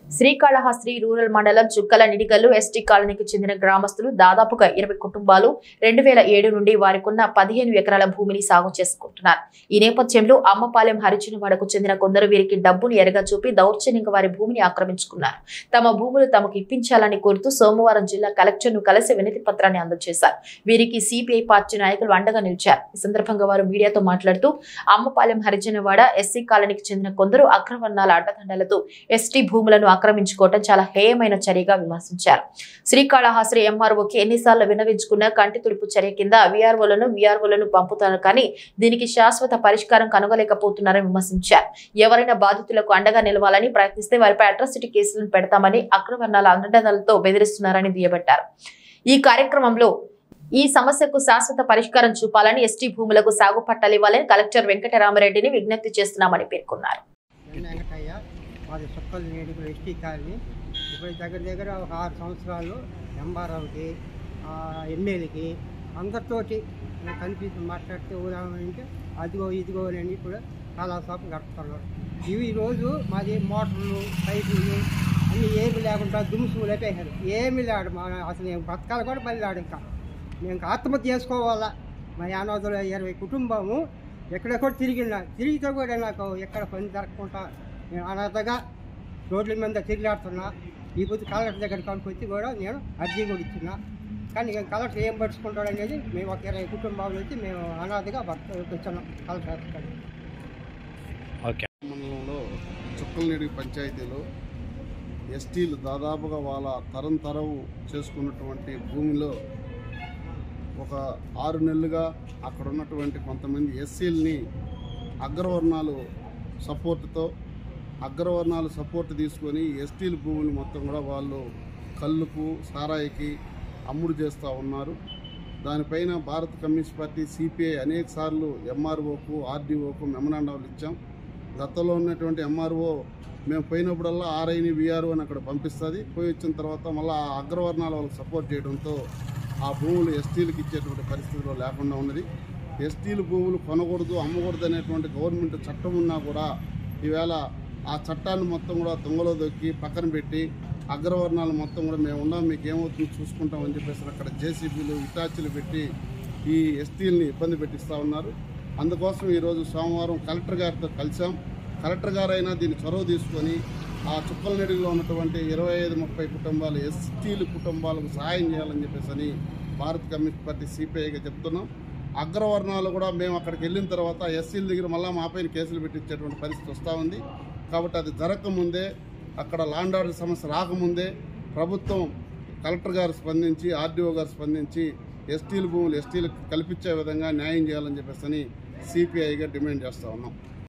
Srikalahasti rural మండలం చుక్కల నిడిగల్లు ST కాలనీకి చెందిన గ్రామస్తులు దాదాపుగా ఇరవై కుటుంబాలు రెండు వేల ఏడు నుండి వారికున్న పదిహేను ఎకరాల భూమిని సాగు చేసుకుంటున్నారు ఈ నేపథ్యంలో అమ్మపాలెం హరిచినవాడకు చెందిన కొందరు వీరికి డబ్బును ఎరగా చూపి దౌర్జన్యంగా వారి భూమిని ఆక్రమించుకున్నారు తమ భూములు తమకు ఇప్పించాలని కోరుతూ సోమవారం జిల్లా కలెక్టర్ ను కలిసి వినతి పత్రాన్ని అందజేశారు వీరికి సిపిఐ పార్టీ నాయకులు అండగా నిలిచారు ఈ సందర్భంగా వారు మీడియాతో మాట్లాడుతూ అమ్మపాలెం హరిజనవాడ ఎస్సీ కాలనీకి చెందిన కొందరు అక్రవర్ణాల అడ్డదండలతో ఎస్టీ భూములను ఆక్రమించుకోవడం చాలా హేయమైన చర్యగా విమర్శించారు శ్రీకాళహస్తి ఎంఆర్ఓకి ఎన్నిసార్లు విన్నవించుకున్న కంటి తుడుపు చర్య కింద విఆర్ఓలను విఆర్ఓలను పంపుతారు కానీ దీనికి శాశ్వత పరిష్కారం కనుగలేకపోతున్నారని విమర్శించారు ఎవరైనా బాధితులకు అండగా నిలవాలని ప్రయత్నిస్తే వారిపై అట్రాసిటీ కేసులను పెడతామని అక్రవర్ణాల అడ్డదండలతో బెదిరిస్తున్నారని దుయ్యబట్టారు ఈ కార్యక్రమంలో ఈ సమస్యకు శాశ్వత పరిష్కారం చూపాలని ఎస్టీ భూములకు సాగు పట్టాలు ఇవ్వాలని కలెక్టర్ వెంకటరామరెడ్డిని విజ్ఞప్తి చేస్తున్నామని పేర్కొన్నారు వెంకటయ్య మాది సుక్కల నేడుగులు ఎస్టీ కాలనీ ఇప్పుడు దగ్గర దగ్గర ఒక ఆరు సంవత్సరాలు ఎంఆర్ఓకి ఎమ్మెల్యేకి అందరితోటి కనిపించి మాట్లాడితే ఉదాహరణకి అదిగో ఇదిగో అని కూడా చాలా షాపు గడుపుతున్నారు ఇవి ఈరోజు మాది మోటార్లు పైపులు అన్నీ ఏమి లేకుండా దుమ్సు లేపేశారు ఏమి లేడు మా అసలు నేను బతకాలి కూడా పని లేడు ఇంకా నేను ఇంకా ఆత్మహత్య చేసుకోవాలా మా యానవదల ఇరవై కుటుంబము ఎక్కడెక్కడ తిరిగినా తిరిగితే కూడా నాకు ఎక్కడ పని దొరకకుండా నేను అనాథగా రోడ్ల మీద తిరిగాడుతున్నా ఈ పొద్దు కలెక్టర్ దగ్గర కనుకొచ్చి కూడా నేను అర్జీ కూడా ఇచ్చిన కానీ ఇక కలెక్టర్ ఏం పడుచుకుంటాడు అనేది మేము ఒక ఇరవై కుటుంబాలు వచ్చి మేము అనాథగా భర్త వచ్చాను కలెక్టర్ దగ్గరికి. మండలంలో చుక్కలనేడి పంచాయతీలో ఎస్టీలు దాదాపుగా వాళ్ళ తరం తరం చేసుకున్నటువంటి భూమిలో ఒక ఆరు నెలలుగా అక్కడ ఉన్నటువంటి కొంతమంది ఎస్సీలని అగ్రవర్ణాలు సపోర్టుతో అగ్రవర్ణాలు సపోర్ట్ తీసుకొని ఎస్టీల భూములు మొత్తం కూడా వాళ్ళు కళ్ళుకు సారాయికి అమ్ముడు చేస్తూ ఉన్నారు దానిపైన భారత కమ్యూనిస్ట్ పార్టీ సిపిఐ అనేక సార్లు ఎంఆర్ఓకు ఆర్డీఓకు మెమరాండాలు ఇచ్చాం గతంలో ఉన్నటువంటి ఎంఆర్ఓ మేము పోయినప్పుడల్లా ఆర్ఐని విఆర్ఓ అని అక్కడ పంపిస్తుంది పోయి వచ్చిన తర్వాత మళ్ళీ ఆ అగ్రవర్ణాల వాళ్ళకి సపోర్ట్ చేయడంతో ఆ భూములు ఎస్టీలకు ఇచ్చేటువంటి పరిస్థితిలో లేకుండా ఉన్నది ఎస్టీలు భూములు కొనకూడదు అమ్మకూడదు అనేటువంటి గవర్నమెంట్ చట్టం ఉన్నా కూడా ఈవేళ ఆ చట్టాన్ని మొత్తం కూడా దొంగలో దొక్కి పక్కన పెట్టి అగ్రవర్ణాలు మొత్తం కూడా మేము ఉన్నాం మీకు ఏమవుతుందో చూసుకుంటామని చెప్పేసి అక్కడ జేసీబీలు ఇటాచీలు పెట్టి ఈ ఎస్టీలని ఇబ్బంది పెట్టిస్తూ ఉన్నారు అందుకోసం ఈరోజు సోమవారం కలెక్టర్ గారితో కలిసాం కలెక్టర్ గారైనా దీన్ని చొరవ తీసుకొని ఆ చుక్కల నెడిలో ఉన్నటువంటి ఇరవై ఐదు ముప్పై కుటుంబాలు ఎస్టీలు కుటుంబాలకు సహాయం చేయాలని చెప్పేసి అని భారత కమ్యూనిస్ట్ పార్టీ సిపిఐగా చెప్తున్నాం అగ్రవర్ణాలు కూడా మేము అక్కడికి వెళ్ళిన తర్వాత ఎస్సీల దగ్గర మళ్ళీ మా పైన కేసులు పెట్టించేటువంటి పరిస్థితి వస్తూ ఉంది కాబట్టి అది జరగకముందే అక్కడ లాండ్ ఆర్డర్ సమస్య రాకముందే ప్రభుత్వం కలెక్టర్ గారు స్పందించి ఆర్డీఓ గారు స్పందించి ఎస్టీల భూములు ఎస్టీలకు కల్పించే విధంగా న్యాయం చేయాలని చెప్పేసి అని సిపిఐగా డిమాండ్ చేస్తూ ఉన్నాం